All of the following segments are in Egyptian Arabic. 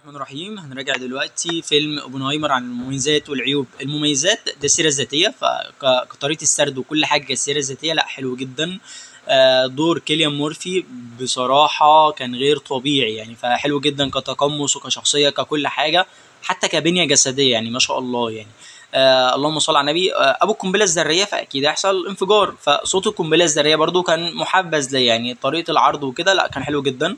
الرحمن الرحيم هنراجع دلوقتي فيلم اوبنهايمر عن المميزات والعيوب المميزات ده السيره الذاتيه فكطريقه السرد وكل حاجه السيره الذاتيه لا حلو جدا آه، دور كيليان مورفي بصراحه كان غير طبيعي يعني فحلو جدا كتقمص وكشخصيه ككل حاجه حتى كبنيه جسديه يعني ما شاء الله يعني آه اللهم صل على النبي آه ابو القنبله الذريه فاكيد هيحصل انفجار فصوت القنبله الذريه برضو كان محبذ ليا يعني طريقه العرض وكده لا كان حلو جدا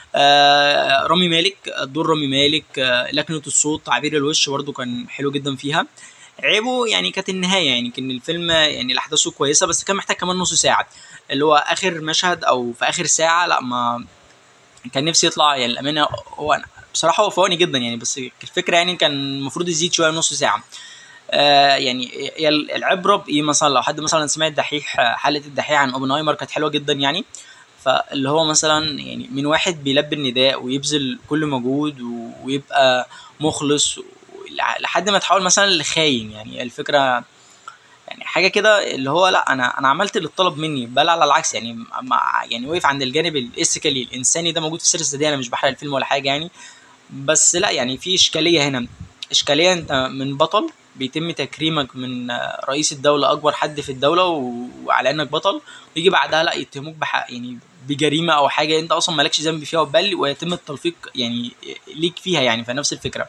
آه رامي مالك دور رامي مالك آه لكنه الصوت تعبير الوش برضو كان حلو جدا فيها عيبه يعني كانت النهايه يعني كان الفيلم يعني الاحداثه كويسه بس كان محتاج كمان نص ساعه اللي هو اخر مشهد او في اخر ساعه لا ما كان نفسي يطلع يعني الامانه هو أنا بصراحه هو فوقني جدا يعني بس الفكره يعني كان المفروض يزيد شويه نص ساعه آه يعني هي العبره بايه مثلا لو حد مثلا سمع الدحيح حلقه الدحيح عن اوبنهايمر كانت حلوه جدا يعني فاللي هو مثلا يعني من واحد بيلبي النداء ويبذل كل مجهود ويبقى مخلص لحد ما تحول مثلا لخاين يعني الفكره يعني حاجه كده اللي هو لا انا انا عملت اللي اتطلب مني بل على العكس يعني مع يعني وقف عند الجانب الايثيكالي الانساني ده موجود في السيره الذاتيه انا مش بحرق الفيلم ولا حاجه يعني بس لا يعني في اشكاليه هنا اشكاليه انت من بطل بيتم تكريمك من رئيس الدوله اكبر حد في الدوله وعلى انك بطل ويجي بعدها لا يتهموك بحق يعني بجريمه او حاجه انت اصلا مالكش ذنب فيها بل ويتم التلفيق يعني ليك فيها يعني فنفس الفكره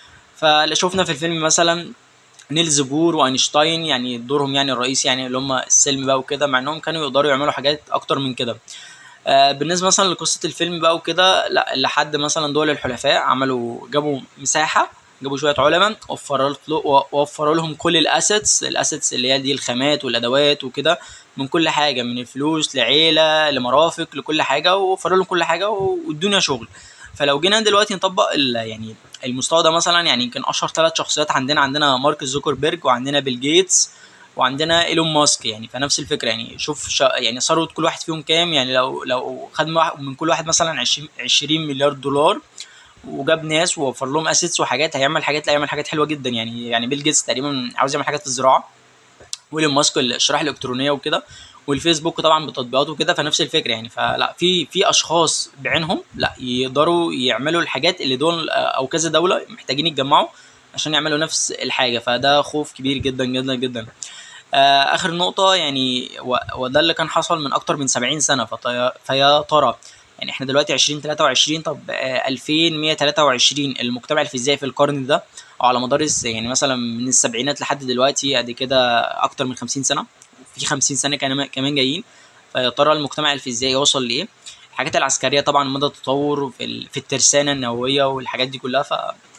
فشوفنا في الفيلم مثلا نيلز بور واينشتاين يعني دورهم يعني الرئيس يعني اللي هم السلم بقى وكده مع انهم كانوا يقدروا يعملوا حاجات اكتر من كده آه بالنسبه مثلا لقصه الفيلم بقى وكده لا لحد مثلا دول الحلفاء عملوا جابوا مساحه جابوا شويه علماء وفروا وفروا لهم كل الاسيتس الاسيتس اللي هي دي الخامات والادوات وكده من كل حاجه من الفلوس لعيله لمرافق لكل حاجه ووفروا لهم كل حاجه والدنيا شغل فلو جينا دلوقتي نطبق يعني المستوى ده مثلا يعني يمكن اشهر ثلاث شخصيات عندنا عندنا مارك زوكربيرج وعندنا بيل جيتس وعندنا ايلون ماسك يعني فنفس الفكره يعني شوف شا يعني ثروه كل واحد فيهم كام يعني لو لو خد من كل واحد مثلا 20 20 مليار دولار وجاب ناس ووفر لهم اسيتس وحاجات هيعمل حاجات لا هيعمل حاجات حلوه جدا يعني يعني بيل جيتس تقريبا عاوز يعمل حاجات في الزراعه ويلون ماسك الشرائح الالكترونيه وكده والفيسبوك طبعا بتطبيقاته وكده فنفس الفكره يعني فلا في في اشخاص بعينهم لا يقدروا يعملوا الحاجات اللي دول او كذا دوله محتاجين يتجمعوا عشان يعملوا نفس الحاجه فده خوف كبير جدا جدا جدا آه اخر نقطه يعني وده اللي كان حصل من اكتر من 70 سنه فيا ترى يعني احنا دلوقتي 2023 طب آه 2123 المجتمع الفيزيائي في القرن ده او على مدار يعني مثلا من السبعينات لحد دلوقتي ادي كده اكتر من 50 سنه في 50 سنه كمان جايين فيا ترى المجتمع الفيزيائي يوصل لايه الحاجات العسكريه طبعا مدى التطور في في الترسانه النوويه والحاجات دي كلها ف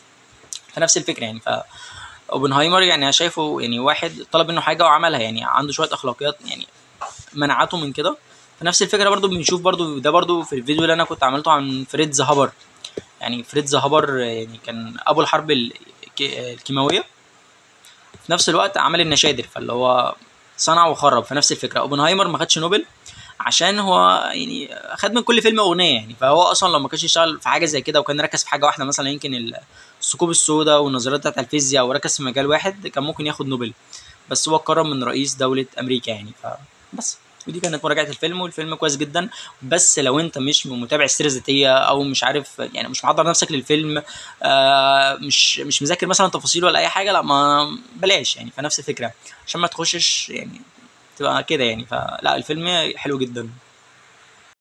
فنفس الفكره يعني ف اوبنهايمر يعني انا شايفه يعني واحد طلب منه حاجه وعملها يعني عنده شويه اخلاقيات يعني منعته من كده فنفس الفكره برضو بنشوف برضو ده برضو في الفيديو اللي انا كنت عملته عن فريدز هابر يعني فريدز هابر يعني كان ابو الحرب الكيماويه في نفس الوقت عمل النشادر فاللي هو صنع وخرب في نفس الفكره اوبنهايمر ما خدش نوبل عشان هو يعني خد من كل فيلم اغنيه يعني فهو اصلا لو ما كانش يشتغل في حاجه زي كده وكان ركز في حاجه واحده مثلا يمكن الثقوب السوداء والنظريات بتاعت الفيزياء وركز في مجال واحد كان ممكن ياخد نوبل بس هو اتكرم من رئيس دوله امريكا يعني فبس ودي كانت مراجعه الفيلم والفيلم كويس جدا بس لو انت مش متابع السيره الذاتيه او مش عارف يعني مش محضر نفسك للفيلم آه مش مش مذاكر مثلا تفاصيل ولا اي حاجه لا ما بلاش يعني فنفس الفكره عشان ما تخشش يعني تبقى كده يعني فلا الفيلم حلو جدا